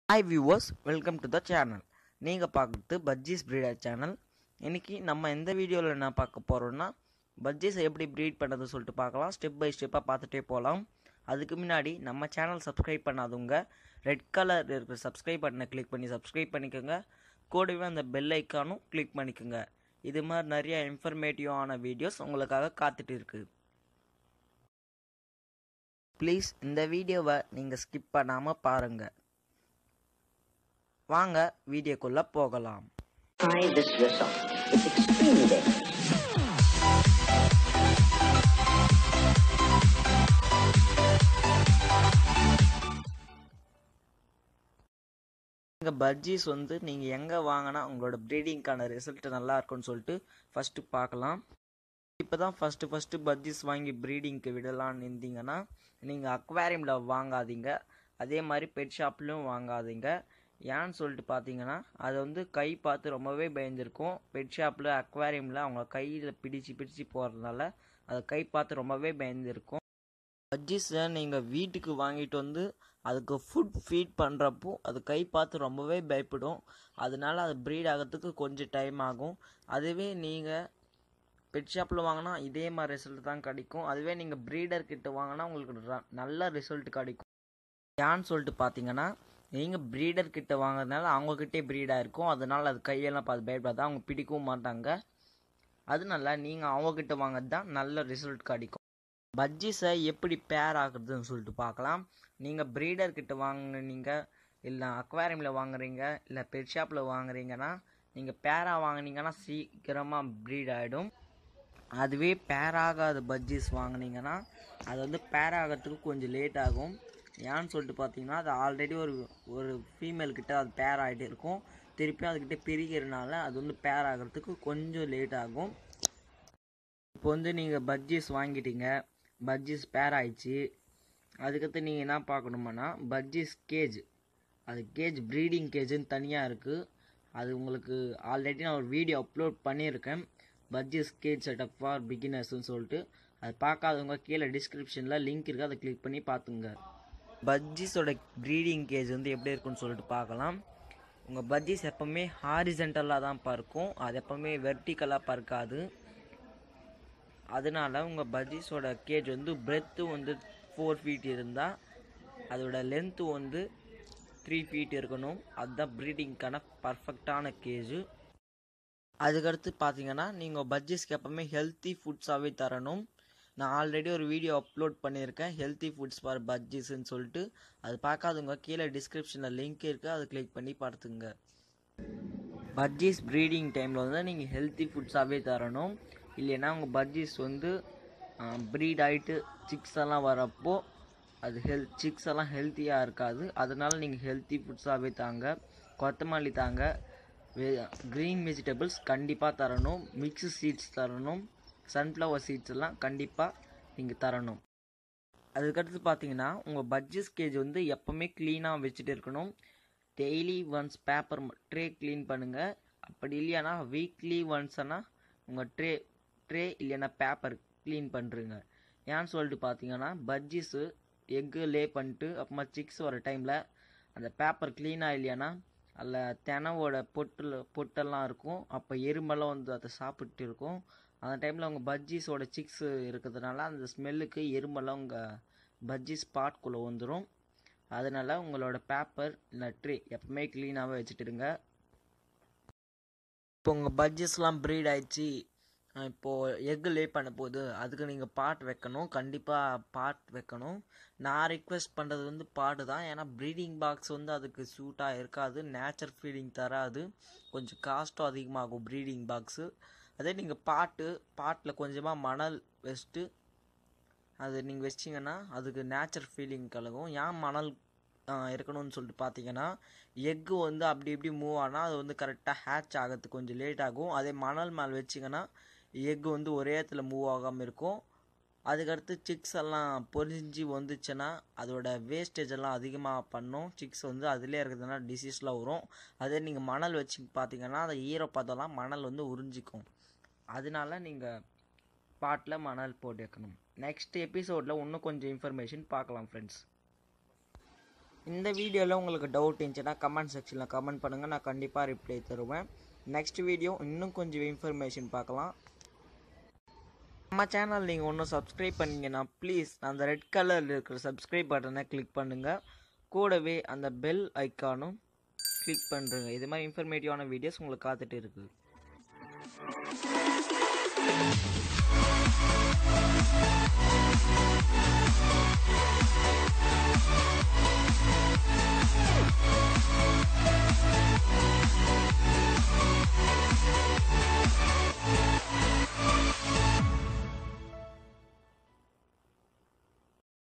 Hi viewers welcome to the channel நீங்கள் பார்க்குறது பஜ்ஜீஸ் breeder channel இன்னைக்கு நம்ம எந்த வீடியோவில் என்ன பார்க்க போகிறோம்னா பஜ்ஜீஸை எப்படி ப்ரீட் பண்ணுறதுன்னு சொல்லிட்டு பார்க்கலாம் ஸ்டெப் பை ஸ்டெப்பாக பார்த்துட்டே போகலாம் அதுக்கு முன்னாடி நம்ம சேனல் சப்ஸ்கிரைப் பண்ணாதவங்க ரெட் கலர் இருக்கிற சப்ஸ்கிரைப் பட்டனை கிளிக் பண்ணி சப்ஸ்கிரைப் பண்ணிக்கோங்க கூடவே அந்த பெல் ஐக்கானும் கிளிக் பண்ணிக்கோங்க இது மாதிரி நிறைய இன்ஃபர்மேட்டிவான வீடியோஸ் உங்களுக்காக காத்துட்டு இருக்கு ப்ளீஸ் இந்த வீடியோவை நீங்கள் ஸ்கிப் பண்ணாமல் பாருங்கள் வாங்க வீடியோக்குள்ளே போகலாம் Try this yourself. It's extremely dangerous. நீங்கள் பஜ்ஜீஸ் வந்து நீங்கள் எங்கே வாங்கினா உங்களோட ப்ரீடிங்க்கான ரிசல்ட் நல்லா இருக்கும்னு சொல்லிட்டு ஃபஸ்ட்டு பார்க்கலாம் இப்போ தான் ஃபஸ்ட்டு ஃபஸ்ட்டு பஜ்ஜீஸ் வாங்கி ப்ரீடிங்க்கு விடலான்னு இருந்தீங்கன்னா நீங்கள் அக்வாரியமில் வாங்காதீங்க அதே மாதிரி பெட் ஷாப்லேயும் வாங்காதீங்க ஏன்னு சொல்லிட்டு பார்த்தீங்கன்னா அது வந்து கை பார்த்து ரொம்பவே பயந்துருக்கும் பெட் ஷாப்பில் அக்வாரியமில் அவங்க கையில் பிடிச்சு பிடிச்சு போகிறதுனால அது கை பார்த்து ரொம்பவே பயந்துருக்கும் பஜ்ஜீஸை நீங்கள் வீட்டுக்கு வாங்கிட்டு வந்து அதுக்கு ஃபுட் ஃபீட் பண்ணுறப்போ அது கை பார்த்து ரொம்பவே பயப்படும் அதனால அது ப்ரீட் ஆகிறதுக்கு கொஞ்சம் டைம் ஆகும் அதுவே நீங்கள் பெட் ஷாப்பில் வாங்கினா இதே மாதிரி ரிசல்ட் தான் கிடைக்கும் அதுவே நீங்கள் ப்ரீடர் கிட்ட வாங்கினா உங்களுக்கு ர- நல்ல ரிசல்ட் கிடைக்கும் ஏன்னு சொல்லிட்டு பார்த்தீங்கன்னா நீங்கள் ப்ரீடர் கிட்ட வாங்குறதுனால அவங்கக்கிட்டே ப்ரீடாக இருக்கும் அதனால அது கையெல்லாம் பார்த்து பயப்படாது அவங்க பிடிக்கவும் மாட்டாங்க அதனால நீங்கள் அவங்கக்கிட்ட வாங்குறது தான் நல்ல ரிசல்ட் கிடைக்கும் பஜ்ஜீஸை எப்படி பேர் ஆகுறதுன்னு சொல்லிட்டு பார்க்கலாம் நீங்கள் ப்ரீடர் கிட்ட வாங்குனீங்க இல்லை அக்வாரியமில் வாங்குறீங்க இல்லை பெட் ஷாப்பில் வாங்குறீங்கன்னா நீங்கள் பேராக வாங்குனீங்கன்னா சீக்கிரமாக ப்ரீட் ஆகிடும் அதுவே பேர் ஆகாத பஜ்ஜீஸ் வாங்குனீங்கன்னா அது வந்து பேர் ஆகிறதுக்கு கொஞ்சம் லேட் ஆகும் ஏன்னு சொல்லிட்டு பார்த்தீங்கன்னா அது ஆல்ரெடி ஒரு ஒரு ஃபீமேல் கிட்ட அது பேர் ஆகிட்டு இருக்கும் திருப்பியும் அதுக்கிட்ட பிரிக்கிறதுனால அது வந்து பேர் ஆகிறதுக்கு கொஞ்சம் லேட் ஆகும் இப்போ வந்து நீங்கள் பஜ்ஜீஸ் வாங்கிட்டீங்க பஜ்ஜீஸ் பேர் ஆயிடுச்சு அதுக்கடுத்து நீங்கள் என்ன பார்க்கணுமானா பஜ்ஜீஸ் கேஜ் அது கேஜ் ப்ரீடிங் கேஜுன்னு தனியாக இருக்குது அது உங்களுக்கு ஆல்ரெடி நான் ஒரு வீடியோ அப்லோட் பண்ணியிருக்கேன் பஜ்ஜீஸ் கேஜ் செட்டப் ஃபார் பிகினர்ஸ்னு சொல்லிட்டு அது பார்க்காதவங்க கீழே டிஸ்கிரிப்ஷனில் லிங்க் இருக்குது அதை கிளிக் பண்ணி பார்த்துங்க பஜ்ஜீஸோட ப்ரீடிங் கேஜ் வந்து எப்படி இருக்குன்னு சொல்லிட்டு பார்க்கலாம் உங்கள் பஜ்ஜீஸ் எப்போவுமே ஹாரிசென்டலாக தான் பறக்கும் அது எப்போவுமே வெர்டிக்கலாக பறக்காது அதனால உங்கள் பஜ்ஜீஸோட கேஜ் வந்து பிரெத்து வந்து ஃபோர் ஃபீட் இருந்தால் அதோட லென்த்து வந்து த்ரீ ஃபீட் இருக்கணும் அதுதான் ப்ரீடிங்க்கான பர்ஃபெக்டான கேஜு அதுக்கடுத்து பார்த்தீங்கன்னா நீங்கள் பஜ்ஜீஸ்க்கு எப்போவுமே ஹெல்த்தி ஃபுட்ஸாகவே தரணும் நான் ஆல்ரெடி ஒரு வீடியோ அப்லோட் பண்ணியிருக்கேன் ஹெல்த்தி ஃபுட்ஸ் ஃபார் பஜ்ஜீஸ்ன்னு சொல்லிட்டு அது பார்க்காதவங்க கீழே டிஸ்கிரிப்ஷனில் லிங்க் இருக்குது அதை கிளிக் பண்ணி பார்த்துங்க பஜ்ஜீஸ் ப்ரீடிங் டைமில் வந்து நீங்கள் ஹெல்த்தி ஃபுட்ஸாகவே தரணும் இல்லைன்னா உங்கள் பஜ்ஜீஸ் வந்து ப்ரீட் ஆகிட்டு சிக்ஸ் எல்லாம் வரப்போ அது ஹெல் சிக்ஸ் எல்லாம் ஹெல்த்தியாக இருக்காது அதனால நீங்கள் ஹெல்த்தி ஃபுட்ஸாகவே தாங்க கொத்தமல்லி தாங்க க்ரீன் வெஜிடபிள்ஸ் கண்டிப்பாக தரணும் மிக்ஸ் சீட்ஸ் தரணும் சன்ஃப்ளவர் சீட்ஸ் எல்லாம் கண்டிப்பாக நீங்கள் தரணும் அதுக்கடுத்து பார்த்தீங்கன்னா உங்கள் பட்ஜெட் கேஜ் வந்து எப்போவுமே க்ளீனாக வச்சுட்டு இருக்கணும் daily once paper tray clean பண்ணுங்கள் அப்படி இல்லையானா வீக்லி ஒன்ஸ்னா உங்கள் ட்ரே ட்ரே இல்லைன்னா பேப்பர் க்ளீன் பண்ணுறங்க ஏன்னு சொல்லிட்டு பார்த்தீங்கன்னா பஜ்ஜீஸு எக்கு லே பண்ணிட்டு அப்புறமா சிக்ஸ் வர டைமில் அந்த பேப்பர் க்ளீனாக இல்லையானா அதில் தெனவோட பொட்டில் பொட்டெல்லாம் இருக்கும் அப்போ எறும்பெல்லாம் வந்து அதை சாப்பிட்டு இருக்கும் அந்த டைமில் உங்கள் பஜ்ஜீஸோட சிக்ஸ் இருக்கிறதுனால அந்த ஸ்மெல்லுக்கு எறும்பெல்லாம் உங்கள் பஜ்ஜி ஸ்பாட்குள்ளே வந்துடும் அதனால் உங்களோட பேப்பர் இல்லை ட்ரே எப்பவுமே க்ளீனாகவே வச்சுட்டுருங்க இப்போ உங்கள் பட்ஜெட்ஸ்லாம் ப்ரீட் ஆயிடுச்சு அஹ் இப்போது எக்கு லே பண்ண போகுது அதுக்கு நீங்கள் பாட் வைக்கணும் கண்டிப்பாக பாட் வைக்கணும் நான் ரிக்வெஸ்ட் பண்ணுறது வந்து பாட்டு தான் ஏன்னா ப்ரீடிங் பாக்ஸ் வந்து அதுக்கு சூட்டாக இருக்காது நேச்சர் ஃபீடிங் தராது கொஞ்சம் காஸ்ட்டும் அதிகமாகும் ப்ரீடிங் பாக்ஸு அதே நீங்கள் பாட்டு பாட்டில் கொஞ்சமாக மணல் வச்சுட்டு அது நீங்கள் வச்சிங்கன்னா அதுக்கு நேச்சர் ஃபீலிங் கலகும் ஏன் மணல் ஆஹ், இருக்கணும்னு சொல்லிட்டு பார்த்தீங்கன்னா எக்கு வந்து அப்படி இப்படி மூவ் ஆனால் அது வந்து கரெக்டாக ஹேட்ச் ஆகிறதுக்கு கொஞ்சம் லேட் ஆகும் அதே மணல் மேல் வச்சிங்கன்னா எக்கு வந்து ஒரே இடத்துல மூவ் ஆகாமல் இருக்கும் அதுக்கடுத்து சிக்ஸ் எல்லாம் பொரிஞ்சு வந்துச்சுன்னா அதோட வேஸ்டேஜ் எல்லாம் அதிகமாக பண்ணும் சிக்ஸ் வந்து அதிலே இருக்கிறதுனால டிசீஸ்லாம் வரும் அதே நீங்கள் மணல் வச்சு பார்த்தீங்கன்னா அந்த ஈரப்பதம்லாம் மணல் வந்து உறிஞ்சிக்கும் அதனால நீங்கள் பாட்டில் மணல் போட்டு வைக்கணும் நெக்ஸ்ட் எபிசோடில் இன்னும் கொஞ்சம் இன்ஃபர்மேஷன் பார்க்கலாம் ஃப்ரெண்ட்ஸ் இந்த வீடியோவில் உங்களுக்கு டவுட் இருந்துச்சுன்னா கமெண்ட் செக்ஷனில் கமெண்ட் பண்ணுங்கள் நான் கண்டிப்பாக ரிப்ளை தருவேன் நெக்ஸ்ட் வீடியோ இன்னும் கொஞ்சம் இன்ஃபர்மேஷன் பார்க்கலாம் நம்ம சேனல் நீங்கள் ஒன்றும் சப்ஸ்கிரைப் பண்ணீங்கன்னா ப்ளீஸ் அந்த ரெட் கலரில் இருக்கிற சப்ஸ்கிரைப் பட்டனை கிளிக் பண்ணுங்கள் கூடவே அந்த பெல் ஐக்கானும் கிளிக் பண்ணுறேங்க இது மாதிரி இன்ஃபர்மேட்டிவான வீடியோஸ் உங்களுக்கு காத்துட்டு இருக்குது